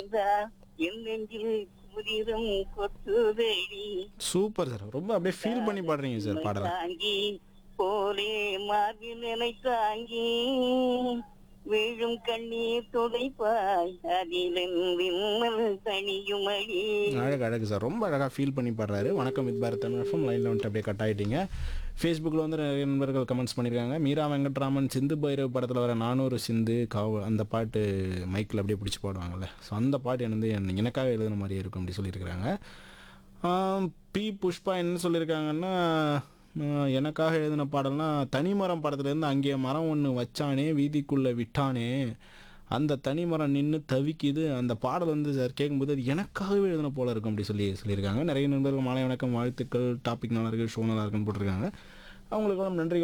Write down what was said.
மறந்தா என் நெஞ்சில் குதிரம் கொத்துதடி super sir ரொம்ப அப்படியே ஃபீல் பண்ணி பாடுறீங்க சார் பாடலை தாங்கி போலே மார்பில் நிலை தாங்கி வீழும் கண்ணீர் துடைப்பாய் அதில் விம்மல் தனியுமடி அழகு அழகு சார் ரொம்ப அழகாக ஃபீல் பண்ணி பாடுறாரு வணக்கம் வித் பாரத் எஃப்எம் லைனில் வந்துட்டு அப்படியே கட் ஆகிட்டீங்க ஃபேஸ்புக்கில் வந்து நிறைய நண்பர்கள் கமெண்ட்ஸ் பண்ணியிருக்காங்க மீரா வெங்கட்ராமன் சிந்து பைரவ் படத்தில் வர நானூறு சிந்து காவ அந்த பாட்டு மைக்கில் அப்படியே பிடிச்சி பாடுவாங்கல்ல ஸோ அந்த பாட்டு வந்து என் எனக்காக எழுதுன மாதிரியே இருக்கும் அப்படி சொல்லியிருக்கிறாங்க ஆம், பி புஷ்பா என்ன சொல்லியிருக்காங்கன்னா ஆஹ், எனக்காக எழுதின பாடல்னா தனிமரம் படத்துலேருந்து அங்கே மரம் ஒன்று வச்சானே வீதிக்குள்ளே விட்டானே அந்த தனிமரம் நின்று தவிக்குது அந்த பாடல் வந்து சார் கேட்கும்போது அது எனக்காகவே எழுதின போல இருக்கும் அப்படி சொல்லி சொல்லியிருக்காங்க நிறைய நண்பர்கள் மாலை வணக்கம் வாழ்த்துக்கள் டாபிக் நல்லா இருக்கு ஷோ நல்லா இருக்குன்னு போட்டிருக்காங்க அவங்களுக்கு நன்றி